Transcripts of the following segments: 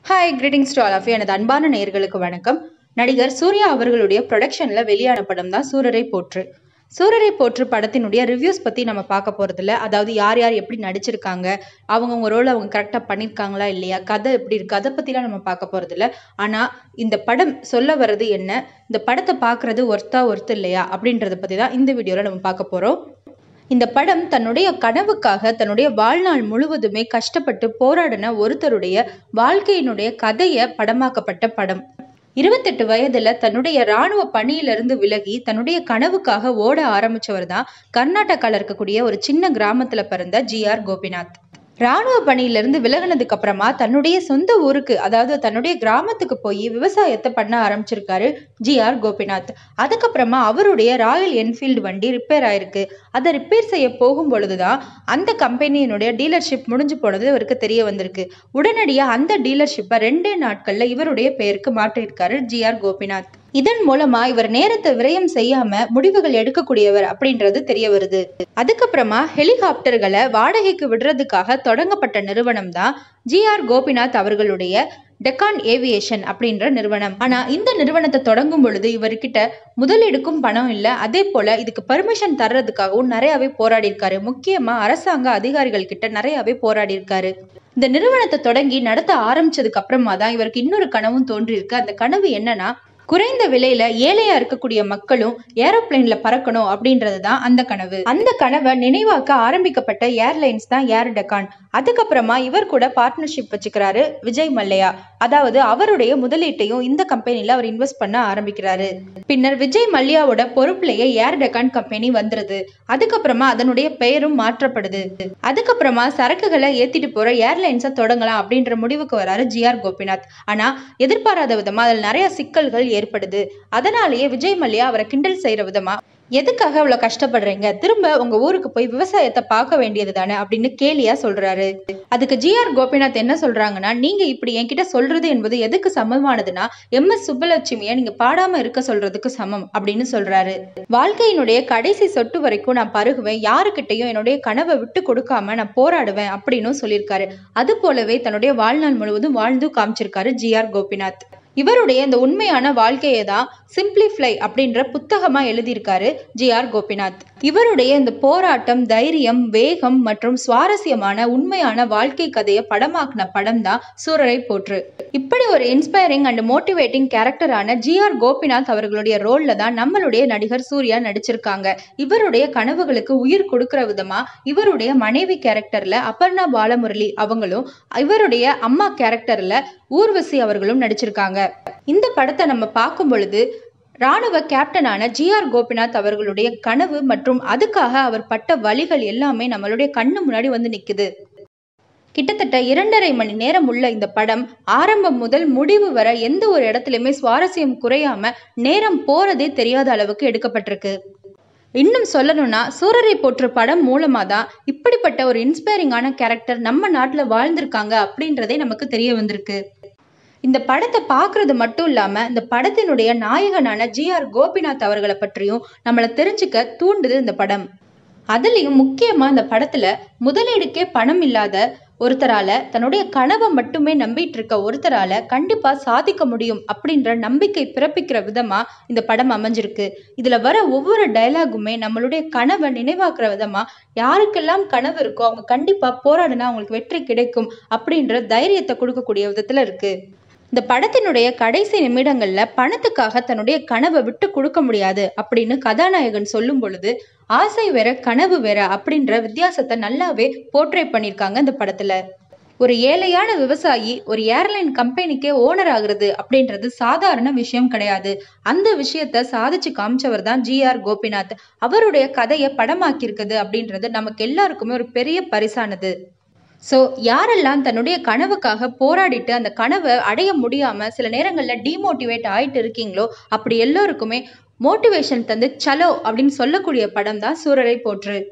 hi greetings to all of எனது அன்பான நேயர்களுக்கு வணக்கம் நடிகர் சூர்யா அவர்களுடைய ப்ரொடக்ஷன்ல வெளியான படம் தான் சூரரை போற்று சூரரை போற்று படத்தினுடைய ரிவ்யூஸ் பத்தி நம்ம பார்க்க போறதில்ல அதாவது யார் யார் எப்படி நடிச்சிருக்காங்க அவங்கவுங்க ரோல் அவங்க கரெக்டாக பண்ணியிருக்காங்களா இல்லையா கதை எப்படி இருக்கு அதை பத்திலாம் நம்ம பார்க்க போறதில்ல ஆனா இந்த படம் சொல்ல வர்றது என்ன இந்த படத்தை பார்க்கறது ஒர்த்தா ஒர்த்து இல்லையா அப்படின்றத பத்தி தான் இந்த வீடியோல நம்ம பார்க்க போறோம் இந்த படம் தன்னுடைய கனவுக்காக தன்னுடைய வாழ்நாள் முழுவதுமே கஷ்டப்பட்டு போராடின ஒருத்தருடைய வாழ்க்கையினுடைய கதையை படமாக்கப்பட்ட படம் இருபத்தெட்டு வயதுல தன்னுடைய ராணுவ பணியிலிருந்து விலகி தன்னுடைய கனவுக்காக ஓட ஆரம்பிச்சவர் தான் கர்நாடகால இருக்கக்கூடிய ஒரு சின்ன கிராமத்துல பிறந்த ஜி ஆர் கோபிநாத் ராணுவ பணியிலிருந்து விலகினதுக்கு அப்புறமா தன்னுடைய சொந்த ஊருக்கு அதாவது தன்னுடைய கிராமத்துக்கு போய் விவசாயத்தை பண்ண ஆரம்பிச்சிருக்காரு ஜி ஆர் கோபிநாத் அதுக்கப்புறமா அவருடைய ராயல் என்ஃபீல்டு வண்டி ரிப்பேர் ஆயிருக்கு அதை ரிப்பேர் செய்ய போகும் பொழுதுதான் அந்த கம்பெனியினுடைய டீலர்ஷிப் முடிஞ்சு போனது இவருக்கு தெரிய வந்திருக்கு உடனடியாக அந்த டீலர்ஷிப்பை ரெண்டே நாட்கள்ல இவருடைய பெயருக்கு மாற்றியிருக்காரு ஜி ஆர் கோபிநாத் இதன் மூலமா இவர் நேரத்தை விரயம் செய்யாம முடிவுகள் எடுக்கக்கூடியவர் அப்படின்றது தெரிய வருது அதுக்கப்புறமா ஹெலிகாப்டர்களை வாடகைக்கு விடுறதுக்காக தொடங்கப்பட்ட நிறுவனம் தான் ஜி ஆர் கோபிநாத் அவர்களுடைய டெக்கான் ஏவியேஷன் அப்படின்ற நிறுவனம் ஆனா இந்த நிறுவனத்தை தொடங்கும் பொழுது இவர்கிட்ட முதலீடுக்கும் பணம் இல்லை அதே போல இதுக்கு பர்மிஷன் தர்றதுக்காகவும் நிறையவே போராடி இருக்காரு முக்கியமா அரசாங்க அதிகாரிகள் கிட்ட நிறையவே போராடி இருக்காரு இந்த நிறுவனத்தை தொடங்கி நடத்த ஆரம்பிச்சதுக்கு அப்புறமா தான் இவருக்கு இன்னொரு கனவும் தோன்றியிருக்கு அந்த கனவு என்னன்னா குறைந்த விலையில ஏழையா இருக்கக்கூடிய மக்களும் ஏரோப்ளேன்ல பறக்கணும் அப்படின்றது தான் அந்த கனவு அந்த கனவை நினைவாக்க ஆரம்பிக்கப்பட்ட ஏர்லைன்ஸ் தான் ஏர் டெக்கான் அதுக்கப்புறமா இவர் கூட பார்ட்னர்ஷிப் வச்சுக்கிறாரு விஜய் மல்லையா அதாவது அவருடைய முதலீட்டையும் இந்த கம்பெனில அவர் இன்வெஸ்ட் பண்ண ஆரம்பிக்கிறாரு பின்னர் விஜய் மல்லையாவோட பொறுப்புலயே ஏர் டெக்கான் கம்பெனி வந்துருது அதுக்கப்புறமா அதனுடைய பெயரும் மாற்றப்படுது அதுக்கப்புறமா சரக்குகளை ஏத்திட்டு போற ஏர்லைன்ஸை தொடங்கலாம் அப்படின்ற முடிவுக்கு வராரு ஜி ஆர் கோபிநாத் ஆனா எதிர்பாராத விதமா அதில் நிறைய சிக்கல்கள் ஏற்படுது அதனாலேயே விஜய் மல்லையா அவரை கிண்டல் செய்யற விதமா எதுக்காக அவ்வளவு கஷ்டப்படுறீங்க திரும்ப உங்க ஊருக்கு போய் விவசாயத்தை பார்க்க வேண்டியது தானே அப்படின்னு கேலியா சொல்றாரு அதுக்கு ஜி ஆர் கோபிநாத் என்ன சொல்றாங்கன்னா நீங்க இப்படி என்கிட்ட சொல்றது என்பது எதுக்கு சமமானதுன்னா எம் எஸ் சுப்பலட்சுமிய நீங்க பாடாம இருக்க சொல்றதுக்கு சமம் அப்படின்னு சொல்றாரு வாழ்க்கையினுடைய கடைசி சொட்டு வரைக்கும் நான் பருகுவேன் யாருக்கிட்டையும் என்னுடைய கனவை விட்டு கொடுக்காம நான் போராடுவேன் அப்படின்னு சொல்லியிருக்காரு அது போலவே தன்னுடைய வாழ்நாள் முழுவதும் வாழ்ந்து காமிச்சிருக்காரு ஜி ஆர் கோபிநாத் இவருடைய இந்த உண்மையான வாழ்க்கையை தான் சிம்பிளிஃப்ளை அப்படின்ற புத்தகமா எழுதியிருக்காரு ஜி ஆர் கோபிநாத் இவருடைய இந்த போராட்டம் தைரியம் வேகம் மற்றும் சுவாரஸ்யமான உண்மையான வாழ்க்கை கதையை படமாக்கின படம் தான் சூரரை போற்று இப்படி ஒரு இன்ஸ்பைரிங் அண்ட் மோட்டிவேட்டிங் கேரக்டரான ஜி ஆர் கோபிநாத் அவர்களுடைய ரோல்ல தான் நம்மளுடைய நடிகர் சூர்யா நடிச்சிருக்காங்க இவருடைய கனவுகளுக்கு உயிர் கொடுக்கிற விதமா இவருடைய மனைவி கேரக்டர்ல அபர்ணா பாலமுரளி அவங்களும் இவருடைய அம்மா கேரக்டர்ல ஊர்வசி அவர்களும் நடிச்சிருக்காங்க இந்த படத்தை நம்ம பார்க்கும் பொழுது ராணுவ கேப்டனான ஜி ஆர் கோபிநாத் அவர்களுடைய கனவு மற்றும் அதுக்காக அவர் பட்ட வழிகள் எல்லாமே நம்மளுடைய கண்ணு முன்னாடி வந்து நிக்குது கிட்டத்தட்ட இரண்டரை மணி நேரம் உள்ள இந்த படம் ஆரம்பம் முதல் முடிவு வர எந்த ஒரு இடத்துலையுமே சுவாரஸ்யம் குறையாம நேரம் போறதே தெரியாத அளவுக்கு எடுக்கப்பட்டிருக்கு இன்னும் சொல்லணும்னா சூரரை போற்று படம் மூலமா தான் இப்படிப்பட்ட ஒரு இன்ஸ்பைரிங்கான கேரக்டர் நம்ம நாட்டில் வாழ்ந்திருக்காங்க அப்படின்றதே நமக்கு தெரிய வந்திருக்கு இந்த படத்தை பார்க்கறது மட்டும் இல்லாம இந்த படத்தினுடைய நாயகனான ஜி ஆர் கோபிநாத் அவர்களை பற்றியும் நம்மளை தெரிஞ்சுக்க தூண்டுது இந்த படம் அதுலயும் முக்கியமா இந்த படத்துல முதலீடுக்கே பணம் இல்லாத ஒருத்தரால தன்னுடைய கனவை மட்டுமே நம்பிட்டு இருக்க ஒருத்தரால கண்டிப்பா சாதிக்க முடியும் அப்படின்ற நம்பிக்கை பிறப்பிக்கிற விதமா இந்த படம் அமைஞ்சிருக்கு இதுல வர ஒவ்வொரு டைலாகுமே நம்மளுடைய கனவை நினைவாக்குற விதமா யாருக்கெல்லாம் கனவு இருக்கோ அவங்க கண்டிப்பா போராடினா அவங்களுக்கு வெற்றி கிடைக்கும் அப்படின்ற தைரியத்தை கொடுக்கக்கூடிய விதத்துல இருக்கு இந்த படத்தினுடைய கடைசி நிமிடங்கள்ல பணத்துக்காக தன்னுடைய கனவை விட்டு கொடுக்க முடியாது அப்படின்னு கதாநாயகன் சொல்லும் பொழுது ஆசை வேற கனவு வேற அப்படின்ற வித்தியாசத்தை நல்லாவே போர்ட்ரே பண்ணியிருக்காங்க இந்த படத்துல ஒரு ஏழையான விவசாயி ஒரு ஏர்லைன் கம்பெனிக்கே ஓனர் ஆகுறது அப்படின்றது சாதாரண விஷயம் கிடையாது அந்த விஷயத்த சாதிச்சு காமிச்சவர் தான் ஜி ஆர் கோபிநாத் அவருடைய கதையை படமாக்கியிருக்குது அப்படின்றது நமக்கு எல்லாருக்குமே ஒரு பெரிய பரிசானது ஸோ யாரெல்லாம் தன்னுடைய கனவுக்காக போராடிட்டு அந்த கனவை அடைய முடியாம சில நேரங்களில் டிமோட்டிவேட் ஆயிட்டு இருக்கீங்களோ அப்படி எல்லோருக்குமே மோட்டிவேஷன் தந்து சலோ அப்படின்னு சொல்லக்கூடிய படம் தான் சூரரை போற்று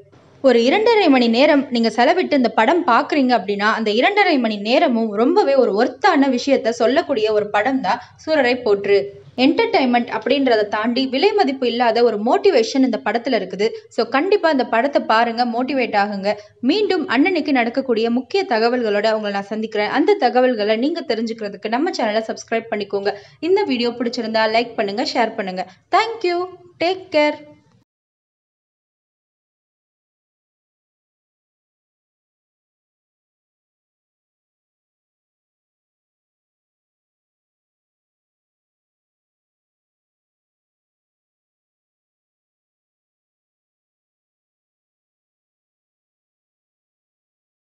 ஒரு இரண்டரை மணி நேரம் நீங்க செலவிட்டு இந்த படம் பாக்குறீங்க அப்படின்னா அந்த இரண்டரை மணி நேரமும் ரொம்பவே ஒரு ஒர்த்தான விஷயத்த சொல்லக்கூடிய ஒரு படம் தான் சூரரை போற்று என்டர்டைன்மெண்ட் அப்படின்றத தாண்டி விலை மதிப்பு இல்லாத ஒரு மோட்டிவேஷன் இந்த படத்துல இருக்குது ஸோ கண்டிப்பா இந்த படத்தை பாருங்க மோட்டிவேட் ஆகுங்க மீண்டும் அண்ணனுக்கு நடக்கக்கூடிய முக்கிய தகவல்களோட உங்களை நான் சந்திக்கிறேன் அந்த தகவல்களை நீங்க தெரிஞ்சுக்கிறதுக்கு நம்ம சேனலை சப்ஸ்கிரைப் பண்ணிக்கோங்க இந்த வீடியோ பிடிச்சிருந்தா லைக் பண்ணுங்க ஷேர் பண்ணுங்க தேங்க்யூ டேக் கேர்